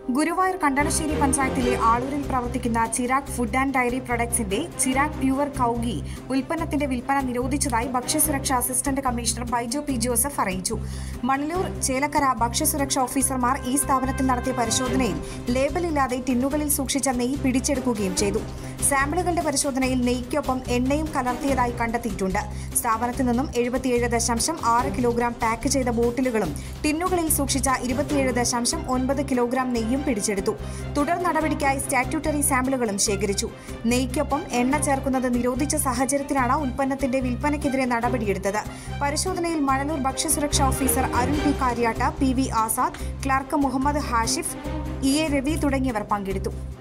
ഗുരുവായൂർ കണ്ടണശ്ശേരി പഞ്ചായത്തിലെ ആളൂരിൽ പ്രവർത്തിക്കുന്ന ചിരാഗ് ഫുഡ് ആൻഡ് ഡയറി പ്രൊഡക്ട്സിന്റെ ചിരാഗ് പ്യുവർ കൌഗി ഉൽപ്പന്നത്തിന്റെ വിൽപ്പന നിരോധിച്ചതായി ഭക്ഷ്യസുരക്ഷാ assistant commissioner Baiju P Joseph അറിയിച്ചു മണലൂർ ചേലക്കര ഭക്ഷ്യസുരക്ഷാ ഓഫീസർമാർ ഈ സ്ഥാപനത്തിൽ നടത്തിയ പരിശോധനയിൽ ലേബലില്ലാതെ ടിന്നുകളിൽ സൂക്ഷിച്ച നെയ്യ് പിടിച്ചെടുക്കുകയും ചെയ്തു സാമ്പിളുകളുടെ പരിശോധനയിൽ നെയ്ക്കൊപ്പം എണ്ണയും കലർത്തിയതായി കണ്ടെത്തിയിട്ടുണ്ട് സ്ഥാപനത്തിൽ നിന്നും എഴുപത്തിയേഴ് ദശാംശം ആറ് കിലോഗ്രാം പാക്ക് ചെയ്ത ബോട്ടിലുകളും ടിന്നുകളിൽ സൂക്ഷിച്ച ഇരുപത്തിയേഴ് ദശാംശം ഒൻപത് കിലോഗ്രാം നെയ്യും പിടിച്ചെടുത്തു തുടർ നടപടിക്കായി സ്റ്റാറ്റ്യൂട്ടറി സാമ്പിളുകളും ശേഖരിച്ചു നെയ്ക്കൊപ്പം എണ്ണ ചേർക്കുന്നത് നിരോധിച്ച സാഹചര്യത്തിലാണ് ഉൽപ്പന്നത്തിന്റെ വിൽപ്പനയ്ക്കെതിരെ നടപടിയെടുത്തത് പരിശോധനയിൽ മണലൂർ ഭക്ഷ്യസുരക്ഷാ ഓഫീസർ അരുൺ പി കാര്യാട്ട P V Azad clerk Muhammad Hashif E A Ravi തുടങ്ങിയവർ പങ്കെടുത്തു